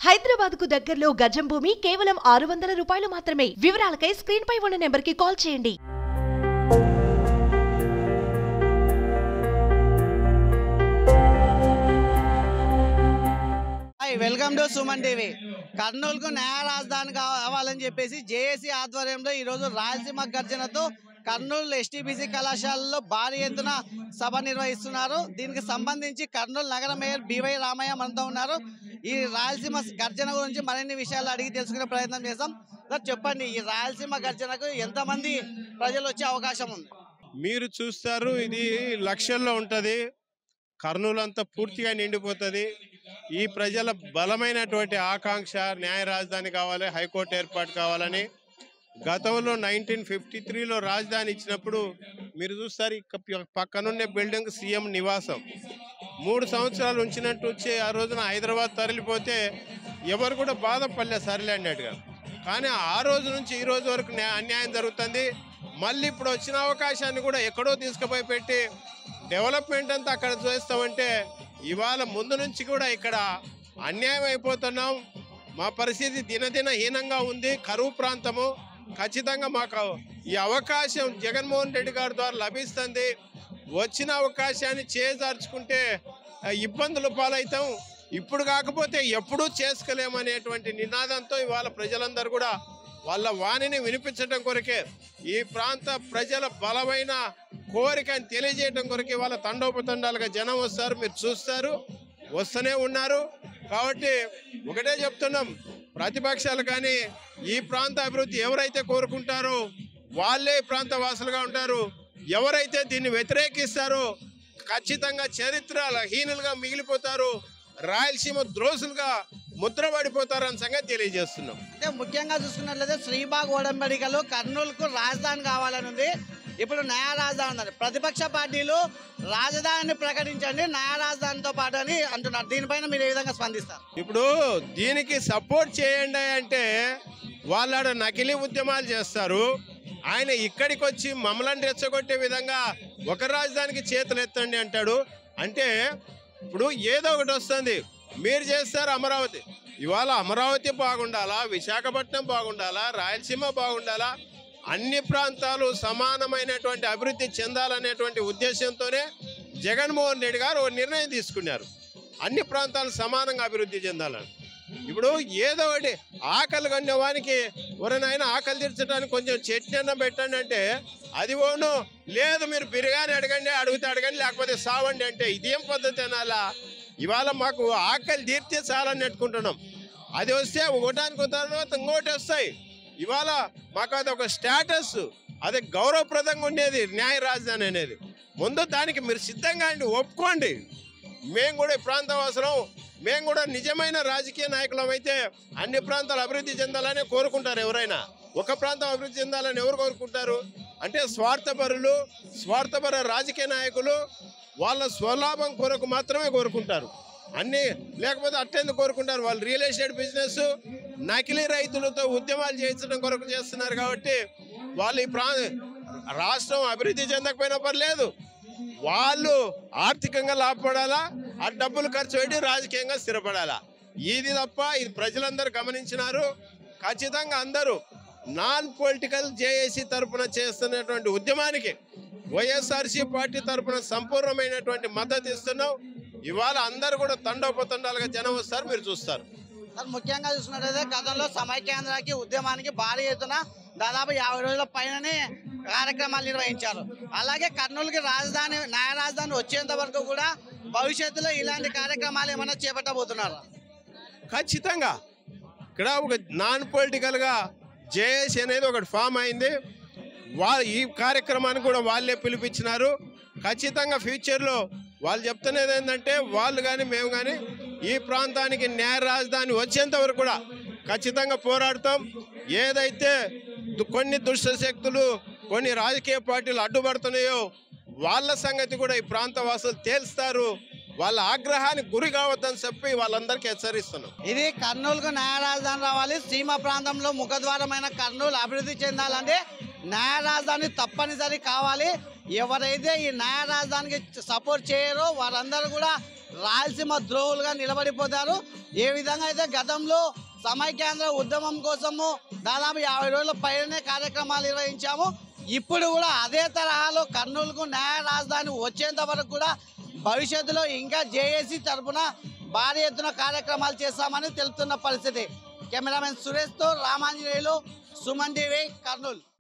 హైదరాబాద్ కు దగ్గరలో గజం భూమి కేవలం ఆరు వందల రూపాయలు మాత్రమే వివరాలకై స్క్రీన్ పై ఉన్న నెంబర్ కి కాల్ చేయండి hi welcome to Suman TV కర్నూలుకు న్యాయ రాజధాని కావాలని చెప్పేసి జేఏసీ ఆధ్వర్యంలో ఈరోజు రాయలసీమ గర్జనతో కర్నూలు ఎస్టీబీసీ కళాశాలలో భారీ ఎత్తున సభ నిర్వహిస్తున్నారు దీనికి సంబంధించి కర్నూలు నగర మేయర్ బివై రామయ్య మనతో ఉన్నారు ఈ రాయలసీమ గర్జన గురించి మరిన్ని విషయాలు అడిగి తెలుసుకునే ప్రయత్నం చేస్తాం సార్ చెప్పండి ఈ రాయలసీమ గర్జనకు ఎంతమంది ప్రజలు వచ్చే అవకాశం ఉంది మీరు చూస్తారు ఇది లక్షల్లో ఉంటుంది కర్నూలు అంతా పూర్తిగా నిండిపోతుంది ఈ ప్రజల బలమైనటువంటి ఆకాంక్ష న్యాయ రాజధాని కావాలి హైకోర్టు ఏర్పాటు కావాలని గతంలో నైన్టీన్ ఫిఫ్టీ త్రీలో రాజధాని ఇచ్చినప్పుడు మీరు చూస్తారు ఇక ప- పక్కనుండే బిల్డింగ్ సీఎం నివాసం మూడు సంవత్సరాలు ఉంచినట్టు వచ్చి ఆ రోజున హైదరాబాద్ తరలిపోతే ఎవరు కూడా బాధపడలే సరిలే అన్నట్టుగా కానీ ఆ రోజు నుంచి ఈ రోజు వరకు న్యా- అన్యాయం జరుగుతుంది మళ్ళీ ఇప్పుడు వచ్చిన అవకాశాన్ని కూడా ఎక్కడో తీసుకుపోయి పెట్టి డెవలప్మెంట్ అంతా అక్కడ చేస్తామంటే ఇవాళ ముందు నుంచి కూడా ఇక్కడ అన్యాయం అయిపోతున్నాం మా పరిస్థితి దినదిన హీనంగా ఉంది కరువు ప్రాంతము ఖచ్చితంగా మాకు ఈ అవకాశం జగన్మోహన్ రెడ్డి గారి ద్వారా లభిస్తుంది వచ్చిన అవకాశాన్ని చేజార్చుకుంటే ఆ, ఇబ్బందుల పాలవుతాం ఇప్పుడు కాకపోతే ఎప్పుడూ చేసుకోలేమనేటువంటి నినాదంతో ఇవాళ ప్రజలందరూ కూడా వాళ్ళ వాణిని వినిపించడం కొరకే ఈ ప్రాంత ప్రజల బలమైన కోరికని తెలియజేయడం కొరకే వాళ్ళ తండోపతండాలుగా జనం వస్తారు మీరు చూస్తారు వస్తూనే ఉన్నారు కాబట్టి ఒకటే చెప్తున్నాం ప్రతిపక్షాలు కానీ ఈ ప్రాంత అభివృద్ధి ఎవరైతే కోరుకుంటారో వాళ్ళే ఈ ప్రాంత వాసులుగా ఉంటారు ఎవరైతే దీన్ని వ్యతిరేకిస్తారో ఖచ్చితంగా చరిత్ర హీనులుగా మిగిలిపోతారు రాయలసీమ ద్రోసులుగా ముద్రపడిపోతారన్న సంగతి తెలియజేస్తున్నాం అంటే ముఖ్యంగా చూసుకున్నట్లయితే శ్రీబాగ్ ఓడంబడికలు కర్నూలుకు రాజధాని కావాలని ఉంది ఇప్పుడు న్యాయ రాజధాని ఉందని ప్రతిపక్ష పార్టీలు రాజధానిని ప్రకటించండి న్యాయ రాజధానితో పాటు అని అంటున్నారు దీనిపైన మీరు ఏ విధంగా స్పందిస్తారు ఇప్పుడు దీనికి సపోర్ట్ చేయండి అంటే వాళ్ళాడ నకిలీ ఉద్యమాలు చేస్తారు ఆయన ఇక్కడికి వచ్చి మమ్మల్ని రెచ్చగొట్టే విధంగా ఒక రాజధానికి చేతులు ఎత్తండి అంటాడు అంటే ఇప్పుడు ఏదో ఒకటి వస్తుంది మీరు చేస్తారు అమరావతి ఇవాళ అమరావతి బాగుండాలా విశాఖపట్నం బాగుండాలా రాయలసీమ బాగుండాలా అన్ని ప్రాంతాలు సమానమైనటువంటి అభివృద్ధి చెందాలనేటువంటి ఉద్దేశంతోనే జగన్మోహన్ రెడ్డి గారు ఓ నిర్ణయం తీసుకున్నారు అన్ని ప్రాంతాలు సమానంగా అభివృద్ధి చెందాలని ఇప్పుడు ఏదో ఒకటి ఆకలి కండే వానికి ఎవరైనా ఆకలి తీర్చడానికి కొంచెం చట్నీ అన్న పెట్టండి అంటే అది ఓను లేదు మీరు బిర్యానీ అడగండి అడిగితే అడగండి లేకపోతే సావండి అంటే ఇదేం పద్ధతి అనాలా ఇవాళ మాకు ఆకలి తీర్తే చాలని నెట్టుకుంటున్నాం అది వస్తే ఒకటానికి తర్వాత ఇంకోటి వస్తాయి ఇవాళ మాకు అది ఒక స్టేటస్ అది గౌరవప్రదంగా ఉండేది న్యాయ రాజధాని అనేది ముందు దానికి మీరు సిద్ధంగా అండి ఒప్పుకోండి మేము కూడా ఈ ప్రాంతం అవసరం మేము కూడా నిజమైన రాజకీయ నాయకులం అయితే అన్ని ప్రాంతాలు అభివృద్ధి చెందాలని కోరుకుంటారు ఎవరైనా ఒక ప్రాంతం అభివృద్ధి చెందాలని ఎవరు కోరుకుంటారు అంటే స్వార్థపరులు స్వార్థపర రాజకీయ నాయకులు వాళ్ళ స్వలాభం కొరకు మాత్రమే కోరుకుంటారు అన్ని లేకపోతే అట్టేందుకు కోరుకుంటారు వాళ్ళు రియల్ ఎస్టేట్ బిజినెస్ నకిలీ రైతులతో ఉద్యమాలు చేయించడం కొరకు చేస్తున్నారు కాబట్టి వాళ్ళు ఈ ప్రా రాష్ట్రం అభివృద్ధి చెందకపోయినా పర్లేదు వాళ్ళు ఆర్థికంగా లాభపడాలా ఆ డబ్బులు ఖర్చు పెట్టి రాజకీయంగా స్థిరపడాలా ఇది తప్ప ఇది ప్రజలందరూ గమనించినారు ఖచ్చితంగా అందరూ నాన్ పొలిటికల్ జేఏసీ తరపున చేస్తున్నటువంటి ఉద్యమానికి వైఎస్ఆర్సీ పార్టీ తరపున సంపూర్ణమైనటువంటి మద్దతు ఇస్తున్నాం ఇవాళ అందరూ కూడా తండోపతండాలుగా జనం వస్తారు మీరు చూస్తారు సార్ ముఖ్యంగా చూసుకున్నట్లయితే గతంలో సమైక్యాంధ్రకి ఉద్యమానికి భారీ ఎత్తున దాదాపు యాభై రోజుల పైననే కార్యక్రమాలు నిర్వహించారు అలాగే కర్నూలుకి రాజధాని న్యాయ రాజధాని వచ్చేంత వరకు కూడా భవిష్యత్తులో ఇలాంటి కార్యక్రమాలు ఏమైనా చేపట్టబోతున్నారు ఖచ్చితంగా ఇక్కడ ఒక నాన్ పొలిటికల్గా జేఏసీ అనేది ఒకటి ఫామ్ అయింది వా ఈ కార్యక్రమాన్ని కూడా వాళ్ళే పిలిపించినారు ఖచ్చితంగా ఫ్యూచర్లో వాళ్ళు చెప్తున్నది ఏంటంటే వాళ్ళు కానీ మేము కానీ ఈ ప్రాంతానికి న్యాయ రాజధాని వచ్చేంత వరకు కూడా ఖచ్చితంగా పోరాడతాం ఏదైతే దు- కొన్ని దుష్ట శక్తులు కొన్ని రాజకీయ పార్టీలు అడ్డుపడుతున్నాయో వాళ్ళ సంగతి కూడా ఈ ప్రాంత వాసులు తేల్స్తారు వాళ్ళ ఆగ్రహానికి గురి కావద్దని చెప్పి వాళ్ళందరికీ హెచ్చరిస్తున్నాం ఇది కర్నూలుకు న్యాయ రాజధాని రావాలి సీమ ప్రాంతంలో ముఖద్వారమైన కర్నూలు అభివృద్ధి చెందాలంటే న్యాయ రాజధాని తప్పనిసరి కావాలి ఎవరైతే ఈ న్యాయ రాజధానికి సపోర్ట్ చేయరో వారందరూ కూడా రాయలసీమ ద్రోహులుగా నిలబడిపోతారు ఏ విధంగా అయితే గతంలో సమైక్యాంధ్ర ఉద్యమం కోసము దాదాపు యాభై రోజుల పైనే కార్యక్రమాలు నిర్వహించాము ఇప్పుడు కూడా అదే తరహాలో కర్నూలుకు న్యాయ రాజధాని వచ్చేంత వరకు కూడా భవిష్యత్తులో ఇంకా జేఏసీ తరఫున భారీ ఎత్తున కార్యక్రమాలు చేస్తామని తెలుపుతున్న పరిస్థితి కెమెరామెన్ సురేష్తో రామాంజనేయులు సుమన్ టీవీ కర్నూలు